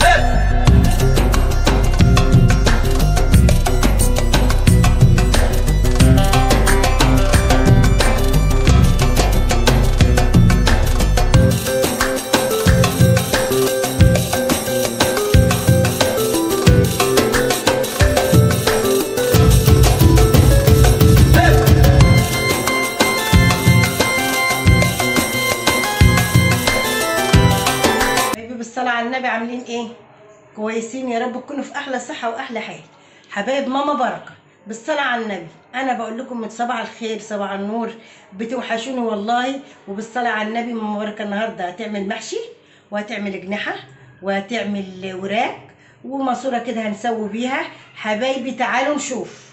حبيبي بالصلاة على النبي عاملين ايه؟ كويسين يا رب تكونوا في احلى صحة واحلى حال حبايب ماما بركة بالصلاة على النبي انا بقول لكم من صباح الخير صباح النور بتوحشوني والله وبالصلاة على النبي ماما بركة النهاردة هتعمل محشي وهتعمل جناحة وهتعمل وراك وماسورة كده هنسوي بيها حبايبي تعالوا نشوف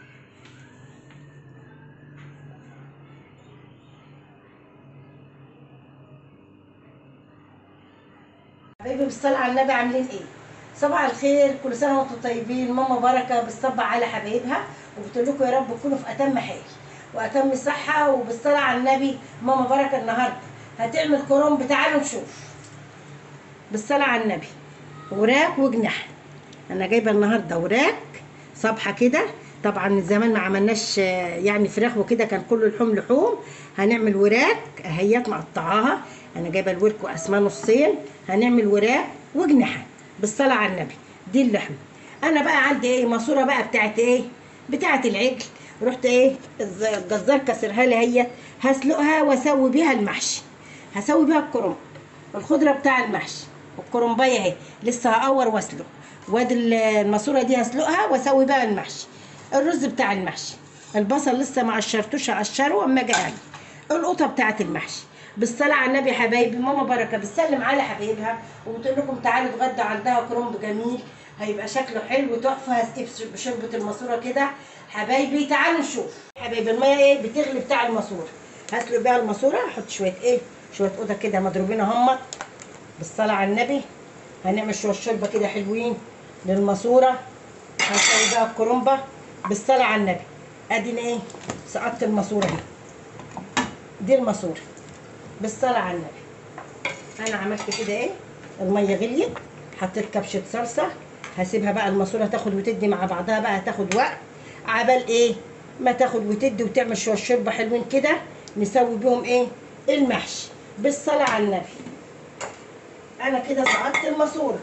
حبايبي بالصلاة على النبي عاملين ايه؟ صباح الخير كل سنة وانتم طيبين ماما بركة بتصبح على حبايبها وبتقول لكم يا رب تكونوا في أتم حال وأتم صحة وبالصلاة على النبي ماما بركة النهاردة هتعمل كرنب تعالوا نشوف بالصلاة على النبي وراك وجناح أنا جايبة النهاردة وراك صبحة كده طبعا من زمان ما عملناش آه، يعني فراخ وكده كان كله لحوم لحوم هنعمل وراك اهيات مقطعاها انا جايبه الورك وقسماه نصين هنعمل وراك وجناحه بالصلاه على النبي دي اللحمه انا بقى عندي ايه ماسوره بقى بتاعت ايه بتاعت العجل رحت ايه الز- الجزار كسرها لي هي هسلقها واسوي بيها المحشي هسوي بيها الكرنب الخضره بتاع المحشي والكرنبايه اهي لسه هقور واسلق وادي ال- الماسوره دي هسلقها واسوي بقى المحشي الرز بتاع المحشي البصل لسه ما قشرتوش هقشره اما اجي اعمل القطه بتاعت المحشي بالصلاه على النبي يا حبايبي ماما بركه بتسلم على حبايبها وبتقول لكم تعالوا اتغدوا عندها كرنب جميل هيبقى شكله حلو تحفه هسقيه بش- بشوربه الماسوره كده حبايبي تعالوا نشوف حبايبي الميه ايه بتغلي بتاع الماسوره هسلق بيها الماسوره احط شويه ايه شويه قطه كده مضروبين هم بالصلاه على النبي هنعمل شويه شوربه كده حلوين للماسوره هنسوي بقى الكرنبه بالصلاه على النبي ادي ايه سقطت الماسوره اهي دي الماسوره بالصلاه على النبي انا عملت كده ايه الميه غليت حطيت كبشه صلصه هسيبها بقى الماسوره تاخد وتدي مع بعضها بقى هتاخد وقت عبال ايه ما تاخد وتدي وتعمل شويه شوربه حلوين كده نسوي بيهم ايه المحشي بالصلاه على النبي انا كده سقطت الماسوره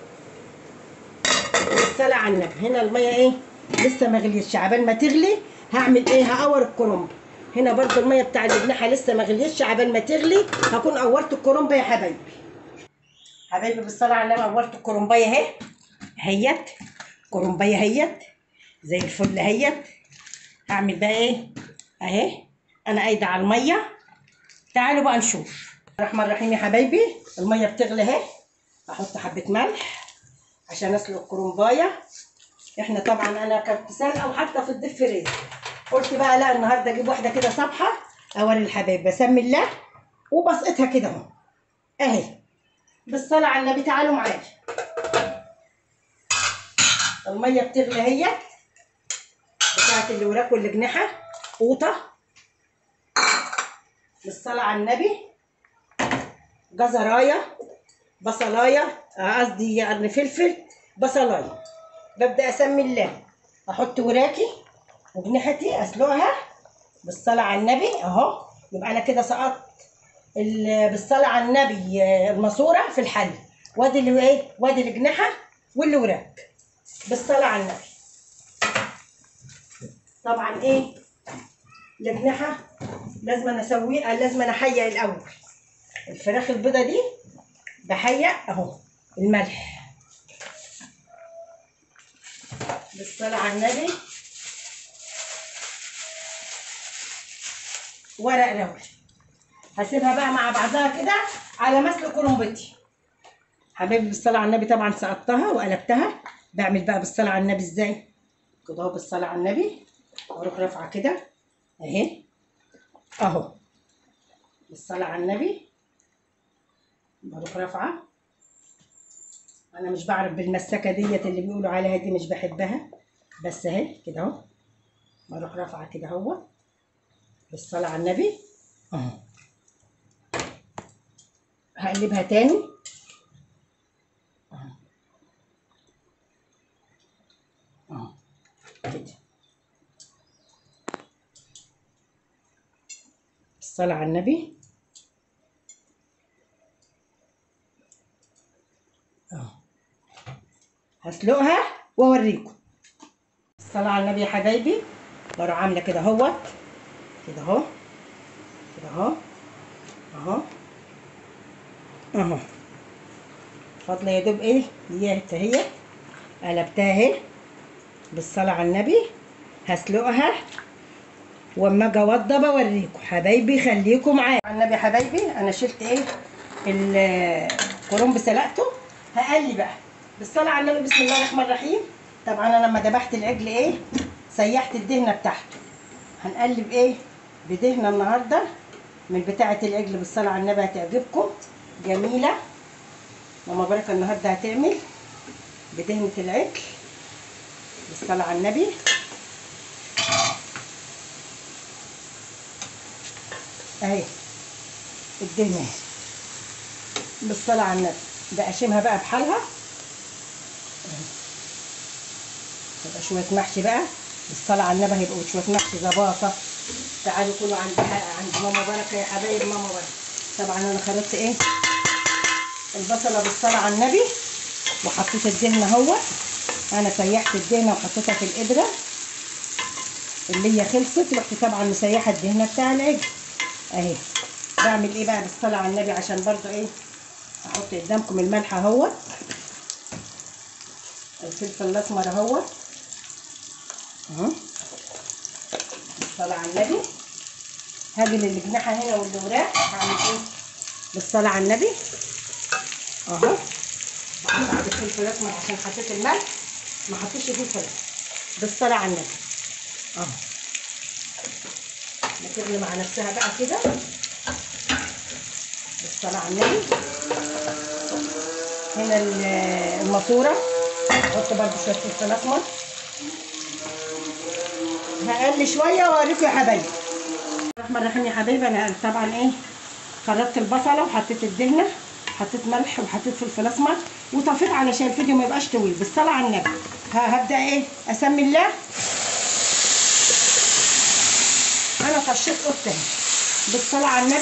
بالصلاه على النبي هنا الميه ايه لسه ما غليتش عبال ما تغلي هعمل ايه هقور الكرنب هنا برضو الميه بتاع الجناحه لسه ما غليتش عبال ما تغلي هكون قورت الكرنبه يا حبايبي حبايبي بالصلاه على النبي قورت الكرنبايه اهي هيت كرنبايه هيت زي الفل هيت هعمل بقى ايه اهي انا قايده على الميه تعالوا بقى نشوف الرحمن الرحيم يا حبايبي الميه بتغلي اهي احط حبه ملح عشان اسلق الكرنبايه احنا طبعا انا كنت سالقه وحاطه في الديب فريزر قلت بقى لا النهارده اجيب واحده كده صبحه اوري الحبايب بسمي الله وبسقطها كده اهو اهي بالصلاه على النبي تعالوا معايا الميه بتغلي اهي بتاعت اللي وراك واللي جناحه قوطه بالصلاه على النبي جزرايه بصلايه آه، قصدي يعني فلفل بصلايه ببدا اسمي الله احط وراكي وجناحتي اسلقها بالصلاه على النبي اهو يبقى انا كده سقطت ال- بالصلاه على النبي آه، الماسوره في الحل وادي اللي ايه وادي الجناحه واللي وراك بالصلاه على النبي طبعا ايه الجناحه لازم أنا اسويه لازم أنا احيق الاول الفراخ البيضه دي بحيق اهو الملح بالصلاة على النبي ورق لوري هسيبها بقى مع بعضها كده على مسلق كرنبتي حبايبي بالصلاة على النبي طبعا سقطتها وقلبتها بعمل بقى بالصلاة على النبي ازاي كده اهو بالصلاة على النبي واروح رافعة كده اهي اهو بالصلاة على النبي بروح رافعة انا مش بعرف بالمسكة ديت اللي بيقولوا عليها دي مش بحبها بس اهي كده اهو بروح رافعة كده اهو بالصلاة على النبي اهو هقلبها تاني أهو. الصلاة على النبي اهو هسلقها واوريكم الصلاة على النبي يا حبايبي بروح عاملة كده اهوت كده اهو كده اهو اهو اهو فاضلة يا دوب ايه ديت اهي قلبتها اهي بالصلاة على النبي هسلقها واما اجي اوضب اوريكم حبايبي خليكم معايا على النبي يا حبايبي انا شلت ايه الكرنب سلقته هقلي بقى بالصلاة على النبي بسم الله الرحمن الرحيم طبعا انا لما ذبحت العجل ايه سيحت الدهنة بتاعته هنقلب ايه بدهنة النهاردة من بتاعة العجل بالصلاة على النبي هتعجبكم جميلة ماما بركة النهاردة هتعمل بدهنة العجل بالصلاة على النبي اهي الدهنة اهي بالصلاة على النبي بقشمها بقى بحالها يبقى شوية محشي بقى بالصلاة على النبي هيبقوا شوية محشي زباطة تعالوا كلوا عند عند ماما بركة يا حبايب ماما بركة طبعا انا خلطت ايه البصلة بالصلاة على النبي وحطيت الدهنة اهو انا سيحت الدهنة وحطيتها في القدرة اللي هي خلصت رحت طبعا مسيحة الدهنة بتاع العجل اهي بعمل ايه بقى بالصلاة على النبي عشان برضو ايه احط قدامكم الملح اهوت الفلفل الاسمر اهوت اهو بالصلاة على النبي هاجي للجناحة هنا والوراق هعمل ايه بالصلاة على النبي اهو بقطع الفلفل الاسمر عشان حطيت الملح ما حطيتش فلفل بالصلاة على النبي اهو بتغلي مع نفسها بقى كده بالصلاة على النبي هنا الماسورة احط برضو شوية فلفل اسمر هقل شوية واوريكم يا حبايبي الرحمن الرحيم يا حبايبي انا طبعا ايه خلطت البصلة وحطيت الدهنة حطيت ملح وحطيت فلفل اسمر وطفيت علشان الفيديو ما يبقاش طويل بالصلاة على النبي هبدأ ايه اسمي الله انا طشيت قطه بالصلاه على النبي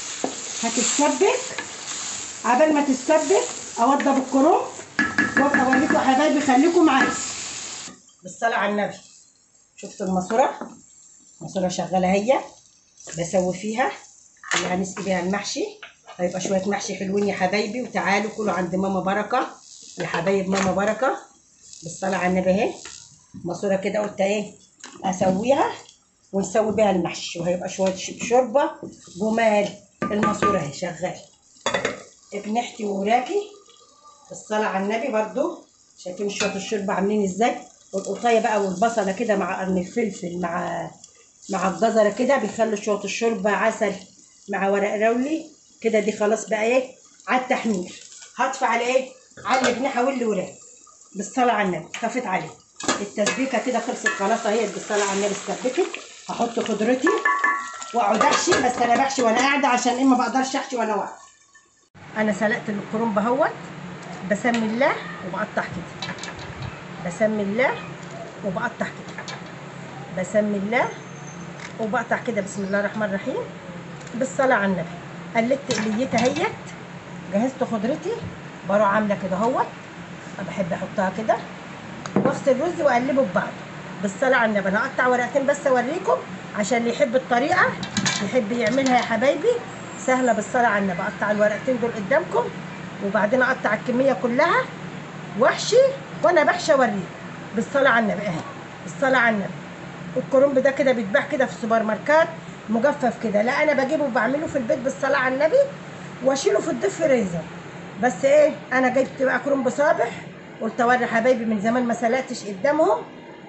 هتتسبك عبال ما تتسبك اوضب الكرنب وابقى اوريكم يا حبايبي خليكم معايا بالصلاه على النبي شفتوا الماسوره الماسوره شغاله هي بسوي فيها اللي هنسقي بيها المحشي هيبقى شويه محشي حلوين يا حبايبي وتعالوا كلوا عند ماما بركه يا حبايب ماما بركه بالصلاه على النبي اهي ماسوره كده قلت ايه اسويها ونسوي بيها المحشي وهيبقى شويه شوربه جمال الماسوره اهي شغال ابنحتي ووراكي الصلاه على النبي برضو شايفين شويه الشوربه عاملين ازاي والقطايه بقى والبصله كده مع قرن الفلفل مع مع الجزره كده بيخلوا شويه الشوربه عسل مع ورق رولي كده دي خلاص بقى ايه على التحمير هطفي على ايه على الجناحه واللي وراك بالصلاه على النبي طفيت عليه التسبيكه كده خلصت خلاص اهي بالصلاه على النبي استبكت هحط خضرتي واقعد احشي بس انا بحشي وانا قاعده عشان ايه ما بقدرش احشي وانا واقفه انا سلقت الكرنب اهوت بسمي الله وبقطع كده بسمي الله وبقطع كده بسمي الله وبقطع كده بسم الله الرحمن الرحيم بالصلاه على النبي قلدت قليتها اهيت جهزت خضرتي بروح عامله كده اهوت انا بحب احطها كده واغسل الرز واقلبه ببعض بالصلاه على النبي انا هقطع ورقتين بس اوريكم عشان اللي يحب الطريقه يحب يعملها يا حبايبي سهله بالصلاه على النبي اقطع الورقتين دول قدامكم وبعدين اقطع الكميه كلها واحشي وانا بحشي اوريكم بالصلاه على النبي اهي بالصلاه على النبي الكرنب ده كده بيتباع كده في السوبر ماركت مجفف كده لا انا بجيبه وبعمله في البيت بالصلاه على النبي واشيله في الديب فريزر بس ايه انا جبت بقى كرنب صابح قلت اوري حبايبي من زمان ما سلقتش قدامهم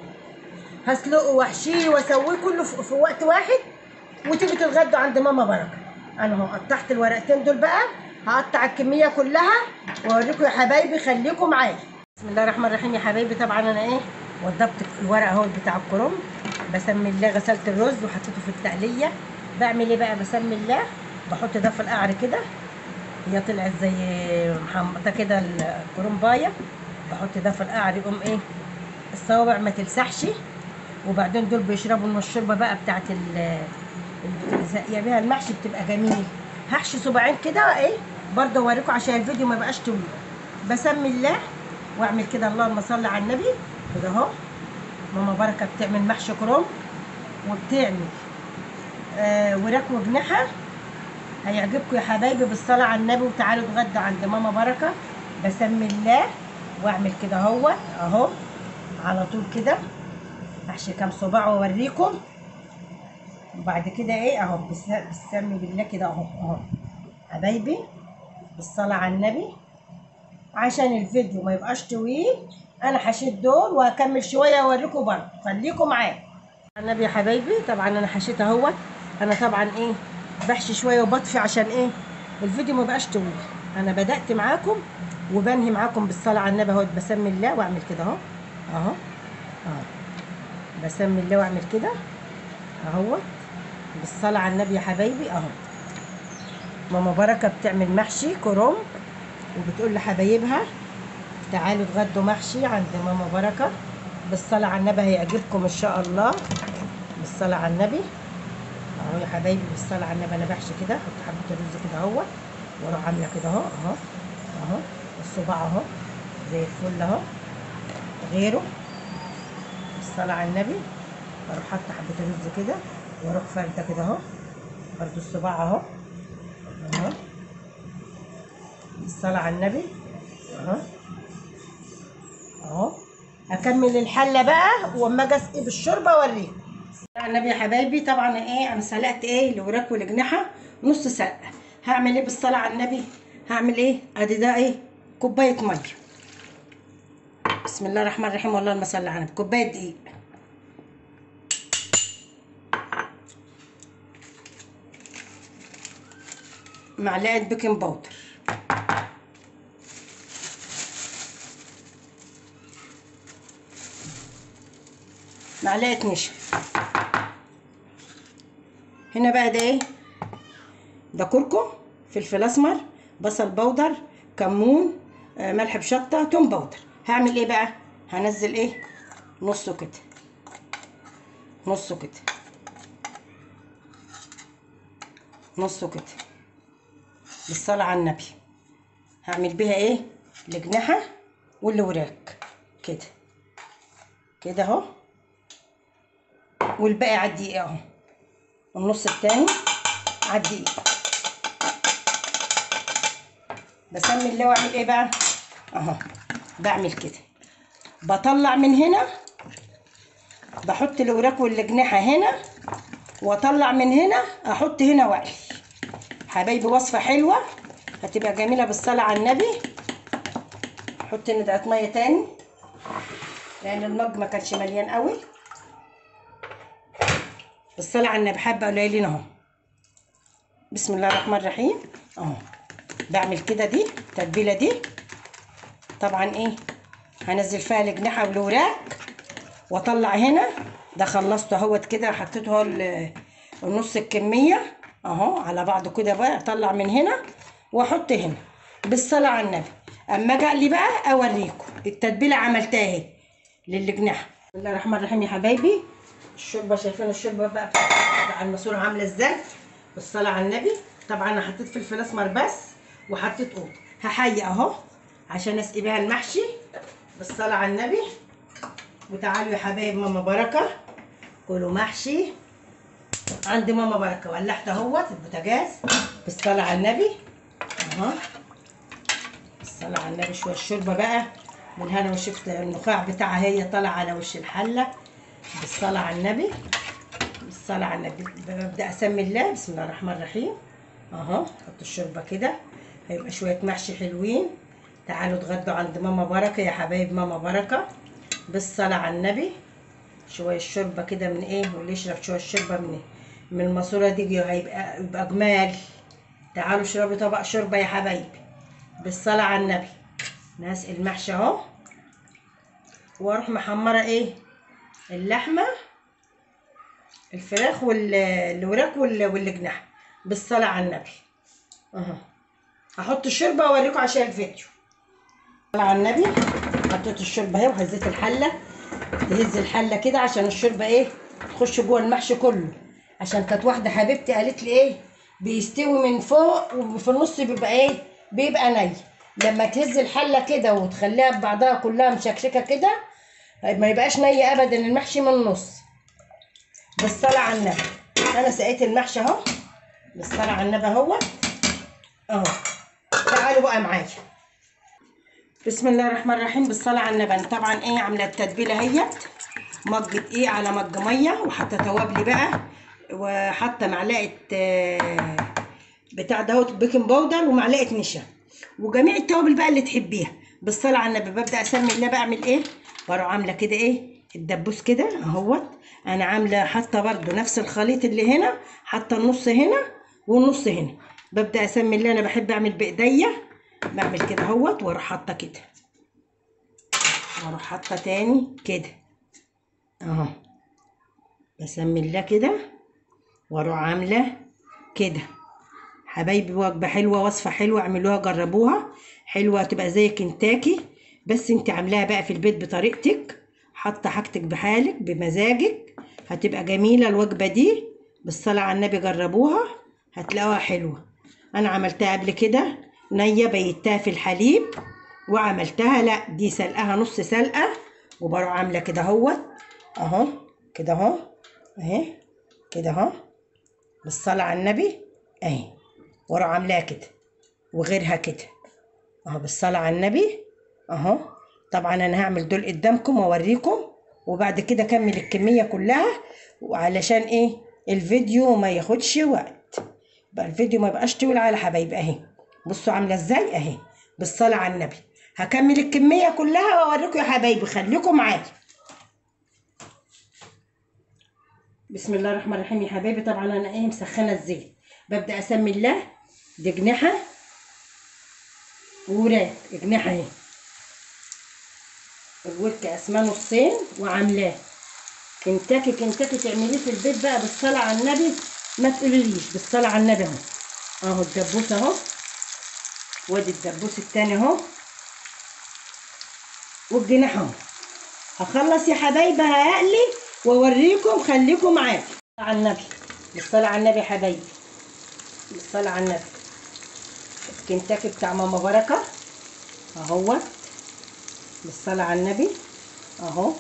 هسلقه واحشيه واسويه كله في في وقت واحد وتيجوا تتغدوا عند ماما بركه انا اهو قطعت الورقتين دول بقى هقطع الكميه كلها واوريكم يا حبايبي خليكم معايا بسم الله الرحمن الرحيم يا حبايبي طبعا انا ايه وضبت الورق اهو بتاع الكرنب بسمي الله غسلت الرز وحطيته في التقليه بعمل ايه بقى بسمي الله بحط ده في القعر كده هي طلعت زي محمطه كده الكرنبايه بحط ده في القعر يقوم ايه الصوابع ما تلسحش وبعدين دول بيشربوا من الشوربه بقى بتاعت اللي بتزقيها بيها المحشي بتبقى جميل هحشي صباعين كده ايه برضه اوريكم عشان الفيديو ما يبقاش طويل بسمي الله واعمل كده اللهم صل على النبي كده اهو ماما بركه بتعمل محشي كرنب وبتعمل آه وراك وجنحه هيعجبكم يا حبايبي بالصلاه على النبي وتعالوا اتغدوا عند ماما بركه بسمي الله واعمل كده اهو اهو على طول كده احشي كام صباع واوريكم وبعد كده ايه اهو بس- بسمي بالله كده اهو اهو حبايبي بالصلاه على النبي عشان الفيديو ما يبقاش طويل انا حشيت دول وهكمل شويه اوريكم برضه خليكم معايا النبي يا حبايبي طبعا انا حشيت اهوت انا طبعا ايه بحشي شويه وبطفي عشان ايه الفيديو ما يبقاش طويل انا بدات معاكم وبنهي معاكم بالصلاه على النبي اهوت بسمي الله واعمل كده اهو اهو اهو بسمي الله واعمل كده اهوت بالصلاه على النبي يا حبايبي اهو ماما بركه بتعمل محشي كرنب وبتقول لحبايبها تعالوا اتغدوا محشي عند ماما بركه بالصلاه على النبي هيعجبكم ان شاء الله بالصلاه على النبي اهو يا حبايبي بالصلاه على النبي انا بحشي كده احط حبه الرز كده اهو واروح عامله كده اهو اهو اهو الصباع اهو زي الفل اهو غيره بالصلاه على النبي اروح حاطه حبه الرز كده واروح فارده كده اهو برده الصباع اهو اهو الصلاة على النبي اهو اهو هكمل الحلة بقى واما اجي اسقي بالشوربة اوريكم على النبي يا حبايبي طبعا ايه انا سلقت ايه الوراك والاجنحة نص سلقة هعمل ايه بالصلاة على النبي هعمل ايه ادي ده ايه كوباية مية بسم الله الرحمن الرحيم والله ما صل على النبي كوباية دقيق معلقة بيكنج باودر معلقة نشا هنا بقى ده ايه ده كركم فلفل اسمر بصل بودر كمون آه، ملح بشطه توم بودر هعمل ايه بقى هنزل ايه نصه كده نصه كده نصه كده بالصلاة على النبي هعمل بيها ايه الجناحة والوراك كده كده اهو والباقي على الدقيق اهو النص التاني على الدقيق بسمي الله واعمل ايه بقى اهو بعمل كده بطلع من هنا بحط الوراك والجناحة هنا واطلع من هنا احط هنا واقلي حبايبي وصفة حلوة هتبقى جميلة بالصلاة على النبي احط ندعة مية تاني لان المج ما كانش مليان قوي بالصلاة على النبي حبة قليلين اهو بسم الله الرحمن الرحيم اهو بعمل كده دي التتبيلة دي طبعا ايه هنزل فيها الجناحة والوراك واطلع هنا ده خلصته اهوت كده حطيته اهو ال- النص الكمية اهو على بعضه كده بقى اطلع من هنا واحط هنا بالصلاة على النبي اما اجي اقلي بقى اوريكم التتبيلة عملتها اهي للجناح بسم الله الرحمن الرحيم يا حبايبي الشوربه شايفين الشوربه بقى بتاع الماسوره عامله ازاي بالصلاه على النبي طبعا انا حطيت فلفل اسمر بس وحطيت قوط هحيي اهو عشان اسقي بيها المحشي بالصلاه على النبي وتعالوا يا حبايب ماما بركه كلوا محشي عند ماما بركه ولعت اهوت البوتاجاز بالصلاه على النبي اهو بالصلاه على النبي شويه الشوربه بقى والهنا وشفت النخاع بتاعها هي طالعه على وش الحله بالصلاه على النبي بالصلاه على النبي ببدا اسمي الله بسم الله الرحمن الرحيم اهو حط الشوربه كده هيبقى شويه محشي حلوين تعالوا اتغدوا عند ماما بركه يا حبايب ماما بركه بالصلاه على النبي شويه الشوربه كده من ايه واللي يشرب شويه الشوربه من من الماسوره دي هيبقى يبقى جمال تعالوا اشربوا طبق شوربه يا حبايبي بالصلاه على النبي نسقي المحشي اهو واروح محمره ايه اللحمه الفراخ والوراك وال- والجناح بالصلاه على النبي اهو هحط الشوربه واوريكم عشان الفيديو بالصلاه على النبي حطيت الشوربه اهي وهزيت الحله تهز الحله كده عشان الشوربه ايه تخش جوه المحشي كله عشان كانت واحده حبيبتي قالت لي ايه بيستوي من فوق وفي النص بيبقى ايه بيبقى ني لما تهز الحله كده وتخليها ببعضها كلها مشكشكه كده ما يبقاش ني ابدا المحشي من النص بالصلاه على النبي انا سقيت المحشي اهو بالصلاه على النبي اهو اهو تعالوا بقى معايا بسم الله الرحمن الرحيم بالصلاه على النبي انا طبعا ايه عامله التتبيله اهيت مج دقيق على مج ميه وحاطه توابلي بقى وحاطه معلقه آه، بتاع دهوت بيكنج باودر ومعلقه نشا وجميع التوابل بقى اللي تحبيها بالصلاه على النبي ببدا اسمي الله بعمل ايه بروح عامله كده ايه الدبوس كده اهوت انا عامله حاطه برده نفس الخليط اللي هنا حاطه النص هنا والنص هنا ببدا اسمي الله انا بحب اعمل بايديا بعمل كده اهوت واروح حاطه كده واروح حاطه تاني كده اهو بسمي الله كده واروح عامله كده حبايبي وجبه حلوه وصفه حلوه اعملوها جربوها حلوه تبقى زي كنتاكي بس انت عاملاها بقى في البيت بطريقتك حاطه حاجتك بحالك بمزاجك هتبقى جميله الوجبه دي بالصلاه على النبي جربوها هتلاقوها حلوه انا عملتها قبل كده نيه بيتها في الحليب وعملتها لا دي سلقها نص سلقه وبروح عامله كده اهوت اهو كده اهو اهي كده اهو بالصلاه على النبي اهي واروح عاملاها كده وغيرها كده اهو بالصلاه على النبي اهو طبعا انا هعمل دول قدامكم واوريكم وبعد كده اكمل الكميه كلها وعلشان ايه الفيديو ما ياخدش وقت بقى الفيديو ما يبقاش طويل على حبايبي اهي بصوا عامله ازاي اهي بالصلاه على النبي هكمل الكميه كلها واوريكم يا حبايبي خليكم معايا بسم الله الرحمن الرحيم يا حبايبي طبعا انا ايه مسخنه الزيت ببدا اسمي الله دي جناحه وراك جناحه اهي الورك اسماه نصين وعاملاه كنتاكي كنتاكي تعمليه في البيت بقى بالصلاه على النبي ما تقوليليش بالصلاه على النبي اهو اهو الدبوس اهو وادي الدبوس التاني اهو والجناح اهو هخلص يا حبايبي هقلي واوريكم خليكم معايا على النبي بالصلاه على النبي يا حبايبي بالصلاه على النبي الكنتاكي بتاع ماما بركه اهوت بالصلاه على النبي اهو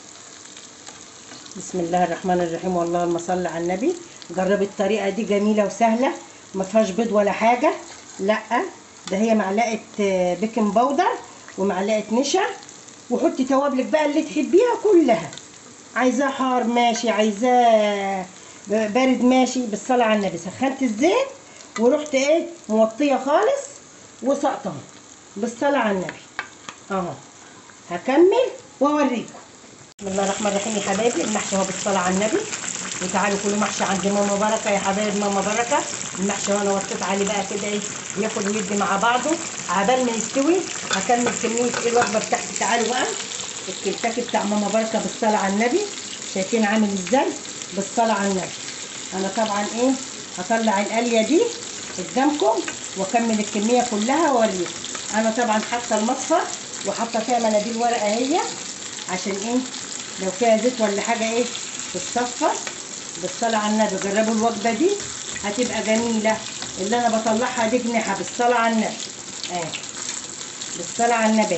بسم الله الرحمن الرحيم والله صل على النبي جربي الطريقه دي جميله وسهله ما فيهاش بيض ولا حاجه لا ده هي معلقه آه، بيكنج باودر ومعلقه نشا وحطي توابلك بقى اللي تحبيها كلها عايزاه حار ماشي عايزاه بارد ماشي بالصلاه على النبي سخنت الزيت ورحت ايه موطيه خالص وسقطها بالصلاه على النبي اهو هكمل واوريكم بسم الله الرحمن الرحيم يا حبايبي المحشي اهو بالصلاه على النبي وتعالوا كلوا محشي عند ماما بركه يا حبايب ماما بركه المحشي وانا وطيت عليه بقى كده ايه ياكل ويدي مع بعضه عبال ما يستوي هكمل كميه ايه الوجبه بتاعتي تعالوا بقى الكنتاكي بتاع ماما بركه بالصلاه على النبي شايفين عامل ازاي بالصلاه على النبي انا طبعا ايه هطلع القليه دي قدامكم واكمل الكميه كلها واوريكم انا طبعا حاطه المصفى وحاطه فيها مناديل ورقه اهي عشان ايه لو فيها زيت ولا حاجه ايه تتصفى بالصلاه على النبي جربوا الوجبه دي هتبقى جميله اللي انا بطلعها دي جناحه بالصلاه على النبي اهي بالصلاه على النبي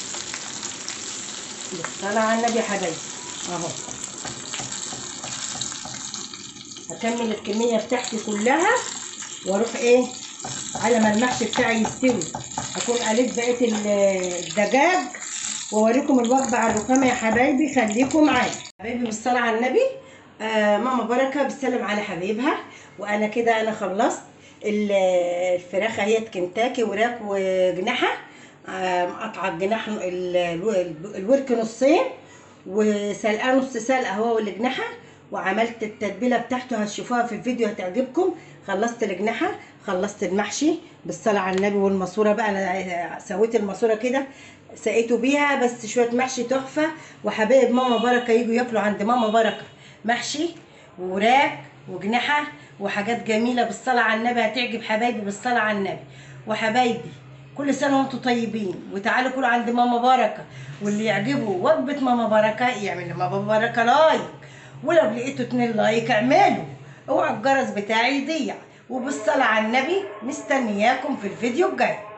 بالصلاه على النبي يا حبايبي اهو هكمل الكميه بتاعتي كلها واروح ايه على ما المحشي بتاعي يستوي اكون قليت بقيه ال- الدجاج واوريكم الوجبه على الرخامه يا حبايبي خليكم معايا حبايبي بالصلاه على النبي آه ماما بركه بتسلم على حبيبها وانا كده انا خلصت ال- الفراخ اهي كنتاكي وراك وجناحه آه، مقطعه الجناح ال- الو- الورك نصين وسلقاه نص سلقه هو والجناحه وعملت التتبيله بتاعته هتشوفوها في الفيديو هتعجبكم خلصت الجناحه خلصت المحشي بالصلاه على النبي والماسوره بقى انا سويت الماسوره كده سقيته بيها بس شويه محشي تحفه وحبايب ماما بركه يجوا ياكلوا عند ماما بركه محشي وراك وجناحه وحاجات جميله بالصلاه على النبي هتعجب حبايبي بالصلاه على النبي وحبايبي كل سنه وانتم طيبين وتعالوا كلوا عند ماما بركه واللي يعجبه وجبه ماما بركه يعمل لماما بركه لايك ولو لقيتوا اتنين لايك اعملوا اوعى الجرس بتاعي يضيع وبالصلاة على النبي مستنياكم في الفيديو الجاي